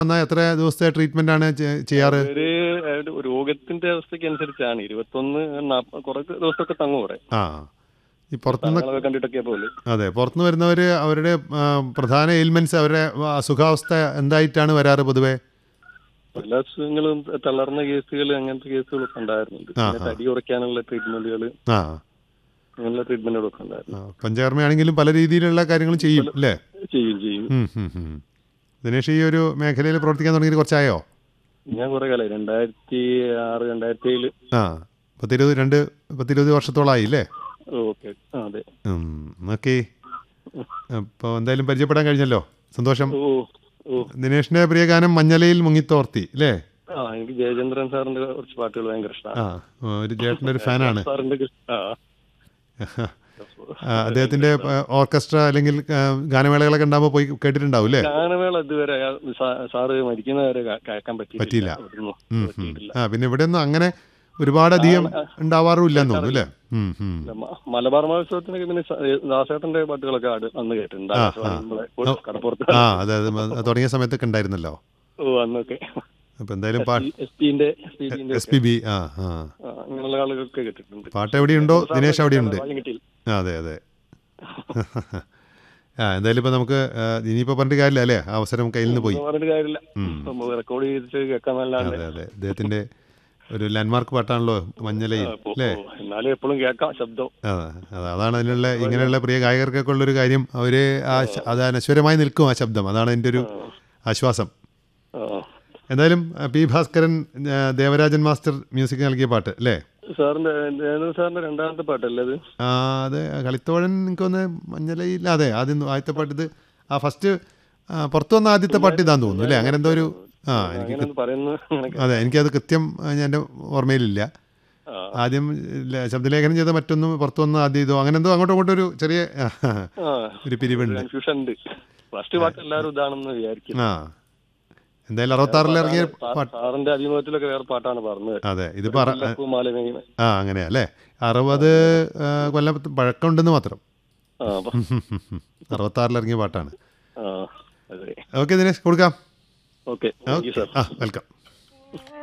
എന്നാൽ എത്ര ദിവസത്തെ ട്രീറ്റ്മെന്റ് ആണ് ചെ- ചെയ്യാറ് ഒരു ഒരു രോഗത്തിന്റെ അവസ്ഥയ്ക്ക് അനുസരിച്ചാണ് ഇരുപത്തൊന്ന് നാപ്പ- കുറെ ദിവസമൊക്കെ തങ്ങും ഇവിടെ ആ ഈ പുറത്തുനിന്ന് സ്ഥലങ്ങളൊക്കെ കണ്ടിട്ടൊക്കെ പോലെ അതെ പുറത്തുനിന്ന് വരുന്നവർ അവരുടെ ആ, പ്രധാന എയിൽമെന്റ്സ് അവരുടെ അസുഖാവസ്ഥ എന്തായിട്ടാണ് വരാറ് പൊതുവേ എല്ലാ അസുഖങ്ങളും തളർന്ന കേസുകൾ അങ്ങനത്തെ കേസുകളൊക്കെ ഉണ്ടായിരുന്നുണ്ട് ആ, പിന്നെ തടി കുറയ്ക്കാനുള്ള ട്രീറ്റ്മെന്റുകൾ ആ അങ്ങനെയുള്ള ട്രീറ്റ്മെന്റുകളൊക്കെ ഉണ്ടായിരുന്നു ആ, പഞ്ചകർമ്മയാണെങ്കിലും പല രീതിയിലുള്ള കാര്യങ്ങളും ചെയ്യും അല്ലേ ചെയ്യും ചെയ്യും ഉം, ഉം, ഉം. ദിനേഷ് ഈ ഒരു മേഖലയിൽ പ്രവർത്തിക്കാൻ തുടങ്ങിയിട്ട് കുറച്ചായോ ഞാൻ കുറെ കാലമായി രണ്ടായിരത്തി ആറ് രണ്ടായിരത്തി ഏഴില് ആ പത്തിരുപത് രണ്ട് പത്തിരുപത് വർഷത്തോളമായി അല്ലേ ഓക്കെ അതെ ഓക്കെ അപ്പോൾ എന്തായാലും പരിചയപ്പെടാൻ കഴിഞ്ഞല്ലോ സന്തോഷം ഓ ഓ ദിനേഷിന്റെ പ്രിയ ഗാനം മഞ്ഞലയിൽ മുങ്ങിത്തോർത്തി അല്ലേ ആ എനിക്ക് ജയചന്ദ്രൻ സാറിന്റെ കുറച്ച് പാട്ടുകൾ ഭയങ്കര ഇഷ്ടമാണ് ആ ഒരു ചേട്ടൻ്റെ ഒരു ഫാനാണ് സാറിന്റെ ഒക്കെ- ആ ആ, അദ്ദേഹത്തിന്റെ ആ, ഓർക്കസ്ട്ര അല്ലെങ്കിൽ ആ, ഗാനമേളകളൊക്കെ ഉണ്ടാകുമ്പോൾ പോയി കേട്ടിട്ടുണ്ടാവും അല്ലേ ഗാനമേള ഇതുവരെ ആ സാ- സാറ് മരിക്കുന്നവരെ കേൾക്കാൻ പറ്റിയില്ല. പറ്റിയില്ല അവിടുന്ന് ഉം, ഉം. പറ്റിയിട്ടില്ല ആ പിന്നെ ഇവിടെ ഒന്നും അങ്ങനെ ഒരുപാട് അധികം ഉണ്ടാവാറും ഇല്ലെന്ന് തോന്നുന്നു അല്ലേ ഉം, ഉം. ഇല്ല, മ- മലബാർ മഹോത്സവത്തിനൊക്കെ പിന്നെ സ- ഏ, ദാസേട്ടന്റെ പാട്ടുകളൊക്കെ ആട് അന്ന് കേട്ടിട്ടുണ്ട് ആ, ആകാശവാണി ആ. നമ്മളെ കൊ- കടപ്പുറത്ത് ആ അതെ അതെ അത് തുടങ്ങിയ സമയത്തൊക്കെ ഉണ്ടായിരുന്നല്ലോ ഓ അന്നൊക്കെ അപ്പോൾ എന്തായാലും പാട്ട് എസ് പിന്റെ എസ് പി ബിന്റെ എസ് പി ബി ആ ആ അങ്ങനെയുള്ള ആളുകളൊക്കെ കേട്ടിട്ടുണ്ട് പാട്ട് എവിടെയുണ്ടോ ദിനേശ് അവിടെയുണ്ട് ഭാഗ്യം കിട്ടിയില്ല ആ, അതെ അതെ ആ എന്തായാലും ഇപ്പം നമുക്ക് ആ, ഇനിയിപ്പോൾ പറഞ്ഞിട്ട് കാര്യമില്ല അല്ലേ ആ അവസരം കയ്യിൽ നിന്ന് പോയി ഒന്നും പറഞ്ഞിട്ട് കാര്യമില്ല ഇപ്പം റെക്കോർഡ് ചെയ്തിട്ട് കേൾക്കാൻ നല്ലാണ്ട് അതെ അതെ അദ്ദേഹത്തിൻ്റെ ഒരു ലാൻഡ്മാർക്ക് പാട്ടാണല്ലോ മഞ്ഞലയിൽ അല്ലേ എന്നാലും എപ്പോഴും കേൾക്കാം ശബ്ദം ആ അതെ അതാണ് അതിനുള്ള ഇങ്ങനെയുള്ള പ്രിയ ഗായകർക്കൊക്കെ ഉള്ളൊരു കാര്യം അവർ ആ ശ- അത് അനശ്വരമായി നിൽക്കും ആ ശബ്ദം അതാണ് എൻ്റെ ഒരു ആശ്വാസം ആ. എന്തായാലും ആ, പി ഭാസ്കരൻ ആ, ദേവരാജൻ മാസ്റ്റർ മ്യൂസിക് നൽകിയ പാട്ട് അല്ലേ സാറിന്റെ ജയചന്ദ്രൻ സാറിന്റെ രണ്ടാമത്തെ പാട്ടല്ലേ അത് ആ അത് കളിത്തോഴൻ എനിക്കൊന്ന് മഞ്ഞലയിൽ അതെ ആദ്യം ആദ്യത്തെ പാട്ട് ഇത് ആ ഫസ്റ്റ് പുറത്തു വന്ന ആദ്യത്തെ പാട്ട് ഇതാന്ന് തോന്നുന്നു അല്ലേ അങ്ങനെ എന്തോ ഒരു ആ എനിക്ക് അങ്ങനെ പറയുന്നു അങ്ങനെ അതെ എനിക്കത് കൃത്യം ആ, ഞാൻ എൻ്റെ ഓർമ്മയിലില്ല ആ. ആദ്യം ല- ശബ്ദലേഖനം ചെയ്ത മറ്റൊന്നും പുറത്തു വന്ന ആദ്യം ഇതോ അങ്ങനെ എന്തോ അങ്ങോട്ടും ഇങ്ങോട്ടും ഒരു ചെറിയ ആ, ആ ഒരു പിരിവുണ്ട് കൺഫ്യൂഷൻ ഉണ്ട് ഫസ്റ്റ് പാട്ട് എല്ലാവരും ഇതാണെന്ന് വിചാരിക്കും ആ എന്തായാലും അറുപത്താറിൽ ഇറങ്ങിയ പാട്ട് സാറിന്റെ അഭിമുഖത്തിലൊക്കെ വേറെ പാട്ടാണ് പറഞ്ഞത് അതെ ഇത് പറ മാലമേന ആ അങ്ങനെയാ അല്ലേ അറുപത് ആ, കൊല്ലം പഴക്കമുണ്ടെന്ന് മാത്രം ആ അപ്പൊ- അറുപത്താറിൽ ഇറങ്ങിയ പാട്ടാണ് ആ അതെ ഓക്കെ ദിനേശ് കൊടുക്കാം ഓക്കെ താങ്ക് യു സാർ ആ വെൽക്കം